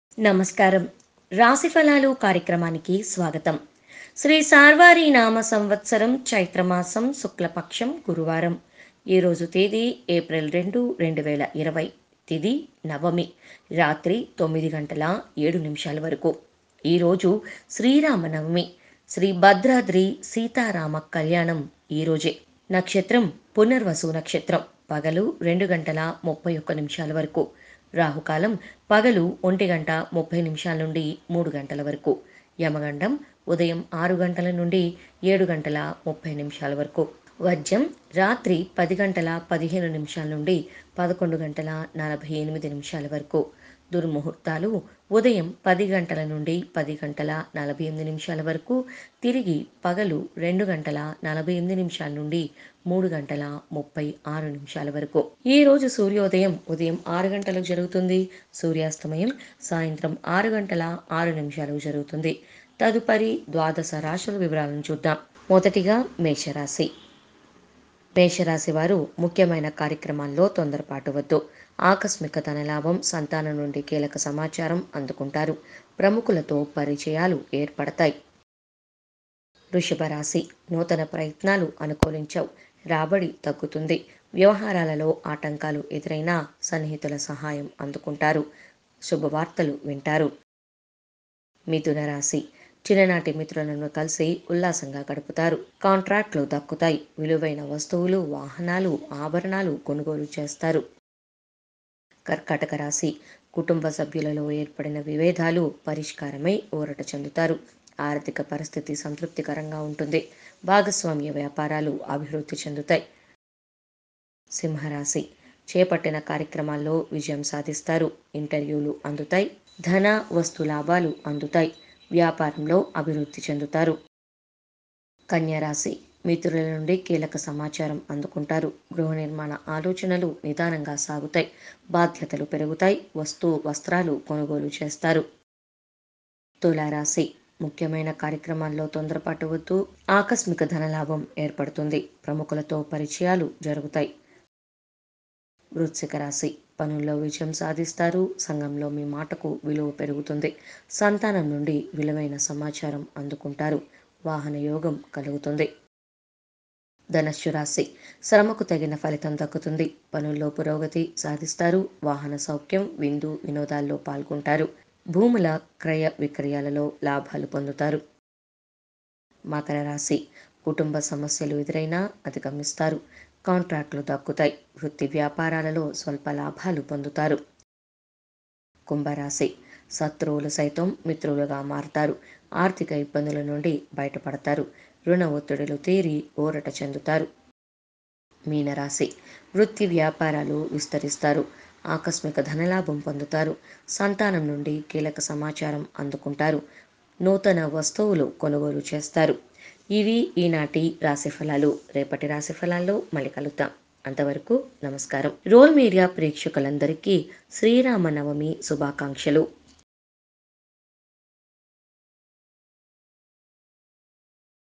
నమస్కారం రాశి ఫలాలు కార్యక్రమానికి స్వాగతం శ్రీ సార్వారి నామ సంవత్సరం చైత్రమాసం శుక్లపక్షం గురువారం ఈరోజు తేదీ ఏప్రిల్ రెండు రెండు వేల ఇరవై తిది నవమి రాత్రి తొమ్మిది గంటల ఏడు నిమిషాల వరకు ఈరోజు శ్రీరామనవమి శ్రీ భద్రాద్రి సీతారామ కళ్యాణం ఈరోజే నక్షత్రం పునర్వసు నక్షత్రం పగలు రెండు గంటల ముప్పై ఒక్క నిమిషాల వరకు రాహుకాలం పగలు ఒంటి గంట ముప్పై నిమిషాల నుండి మూడు గంటల వరకు యమగండం ఉదయం ఆరు గంటల నుండి ఏడు గంటల ముప్పై నిమిషాల వరకు వజ్యం రాత్రి పది గంటల పదిహేను నిమిషాల నుండి పదకొండు గంటల నలభై ఎనిమిది నిమిషాల వరకు దుర్ముహూర్తాలు ఉదయం పది గంటల నుండి పది గంటల నలభై ఎనిమిది నిమిషాల వరకు తిరిగి పగలు రెండు గంటల నలభై ఎనిమిది నిమిషాల నుండి మూడు గంటల ముప్పై ఆరు నిమిషాల వరకు ఈ రోజు సూర్యోదయం ఉదయం ఆరు గంటలకు జరుగుతుంది సూర్యాస్తమయం సాయంత్రం ఆరు గంటల ఆరు నిమిషాలకు జరుగుతుంది తదుపరి ద్వాదశ రాశుల వివరాలను చూద్దాం మొదటిగా మేషరాశి మేషరాశి వారు ముఖ్యమైన కార్యక్రమాల్లో తొందరపాటు వద్దు ఆకస్మిక ధనలాభం సంతానం నుండి కీలక సమాచారం అందుకుంటారు ప్రముఖులతో పరిచయాలు ఏర్పడతాయి వృషభ రాశి నూతన ప్రయత్నాలు అనుకూలించవు రాబడి తగ్గుతుంది వ్యవహారాలలో ఆటంకాలు ఎదురైనా సన్నిహితుల సహాయం అందుకుంటారు శుభవార్తలు వింటారు మిథున రాశి చిన్ననాటి మిత్రులను కలిసి ఉల్లాసంగా గడుపుతారు కాంట్రాక్ట్లు దక్కుతాయి విలువైన వస్తువులు వాహనాలు ఆభరణాలు కొనుగోలు చేస్తారు కర్కాటక రాశి కుటుంబ సభ్యులలో ఏర్పడిన విభేదాలు పరిష్కారమై ఊరట చెందుతారు ఆర్థిక పరిస్థితి సంతృప్తికరంగా ఉంటుంది భాగస్వామ్య వ్యాపారాలు అభివృద్ధి చెందుతాయి సింహరాశి చేపట్టిన కార్యక్రమాల్లో విజయం సాధిస్తారు ఇంటర్వ్యూలు అందుతాయి ధన వస్తు లాభాలు అందుతాయి వ్యాపారంలో అభివృద్ధి చెందుతారు కన్యరాశి మిత్రుల నుండి కీలక సమాచారం అందుకుంటారు గృహ నిర్మాణ ఆలోచనలు నిదానంగా సాగుతాయి బాధ్యతలు పెరుగుతాయి వస్తు వస్త్రాలు కొనుగోలు చేస్తారు తులారాశి ముఖ్యమైన కార్యక్రమాల్లో తొందరపాటు వద్దు ఆకస్మిక ధనలాభం ఏర్పడుతుంది ప్రముఖులతో పరిచయాలు జరుగుతాయి వృశ్చిక రాశి పనుల్లో విజయం సాధిస్తారు సంఘంలో మీ మాటకు విలువ పెరుగుతుంది సంతానం నుండి విలువైన సమాచారం అందుకుంటారు వాహన యోగం కలుగుతుంది ధనస్సు రాశి శ్రమకు తగిన ఫలితం దక్కుతుంది పనుల్లో పురోగతి సాధిస్తారు వాహన సౌఖ్యం విందు వినోదాల్లో పాల్గొంటారు భూముల క్రయ విక్రయాలలో లాభాలు పొందుతారు మకర రాశి కుటుంబ సమస్యలు ఎదురైనా అధిగమిస్తారు కాంట్రాక్టులు దక్కుతాయి వృత్తి వ్యాపారాలలో స్వల్ప లాభాలు పొందుతారు కుంభరాశి శత్రువులు సైతం మిత్రులుగా మారుతారు ఆర్థిక ఇబ్బందుల నుండి బయటపడతారు రుణ ఒత్తిడులు తీరి ఊరట చెందుతారు మీనరాశి వృత్తి వ్యాపారాలు విస్తరిస్తారు ఆకస్మిక ధనలాభం పొందుతారు సంతానం నుండి కీలక సమాచారం అందుకుంటారు నూతన వస్తువులు కొనుగోలు చేస్తారు ఇవి ఈనాటి రాశి ఫలాలు రేపటి రాశి ఫలాల్లో మళ్ళీ కలుద్దాం అంతవరకు నమస్కారం రోల్ మీడియా ప్రేక్షకులందరికీ శ్రీరామనవమి శుభాకాంక్షలు